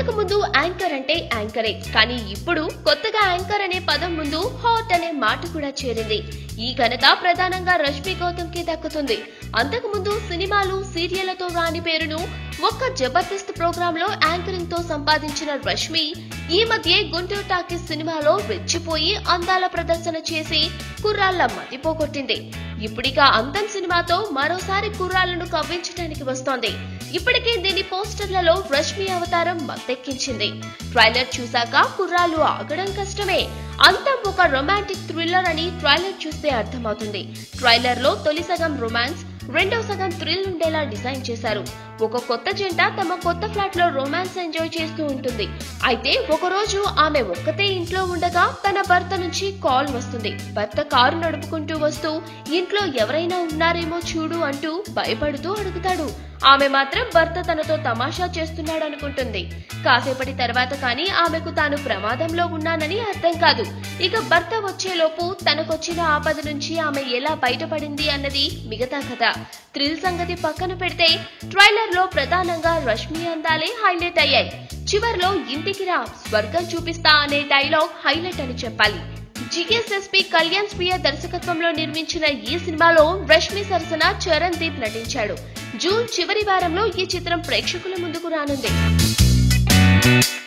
అంతకు ముందు యాంకర్ అంటే యాంకరే కానీ ఇప్పుడు కొత్తగా యాంకర్ అనే పదం ముందు హాట్ అనే మాట కూడా చేరింది ఈ ఘనత ప్రధానంగా రష్మి గౌతమ్ కి దక్కుతుంది అంతకు ముందు సినిమాలు సీరియళ్లతో రాని పేరును ఒక్క జబర్దస్త్ ప్రోగ్రామ్ లో యాంకరింగ్ తో సంపాదించిన రష్మి ఈ మధ్య గుంటూరు టాకీస్ సినిమాలో రెచ్చిపోయి అందాల ప్రదర్శన చేసి కుర్రాళ్ల మతిపోగొట్టింది ఇప్పుడిక అందం సినిమాతో మరోసారి కుర్రాళ్లను కవ్వించడానికి వస్తోంది ఇప్పటికే దీని పోస్టర్లలో రష్మి అవతారం మత్తెక్కించింది ట్రైలర్ చూశాక కుర్రాళ్ళు ఆగడం కష్టమే అంతం ఒక రొమాంటిక్ థ్రిల్లర్ అని ట్రైలర్ చూస్తే అర్థమవుతుంది ట్రైలర్ లో తొలి సగం రొమాన్స్ రెండో సగం థ్రిల్ ఉండేలా డిజైన్ చేశారు ఒక కొత్త జంట తమ కొత్త ఫ్లాట్ లో రొమాన్స్ ఎంజాయ్ చేస్తూ ఉంటుంది అయితే ఒక రోజు ఆమె ఒక్కతే ఇంట్లో ఉండగా తన భర్త నుంచి కాల్ వస్తుంది భర్త కారు నడుపుకుంటూ వస్తూ ఇంట్లో ఎవరైనా ఉన్నారేమో చూడు అంటూ భయపడుతూ అడుగుతాడు ఆమె మాత్రం భర్త తనతో తమాషా చేస్తున్నాడు అనుకుంటుంది కాసేపటి తర్వాత కానీ ఆమెకు తాను ప్రమాదంలో ఉన్నానని అర్థం కాదు ఇక భర్త వచ్చేలోపు తనకొచ్చిన ఆపద నుంచి ఆమె ఎలా బయటపడింది అన్నది మిగతా కథ థ్రిల్ సంగతి పక్కన పెడితే ట్రైలర్ లో ప్రధానంగా రష్మి అందాలే హైలైట్ అయ్యాయి చివర్లో ఇంటికి రా స్వర్గం చూపిస్తా అనే డైలాగ్ హైలైట్ అని చెప్పాలి జిఎస్ఎస్పి కళ్యాణ్ స్వీయ దర్శకత్వంలో నిర్మించిన ఈ సినిమాలో రష్మి సరసన చరణ్ దీప్ నటించాడు జూన్ చివరి వారంలో ఈ చిత్రం ప్రేక్షకుల ముందుకు రానుంది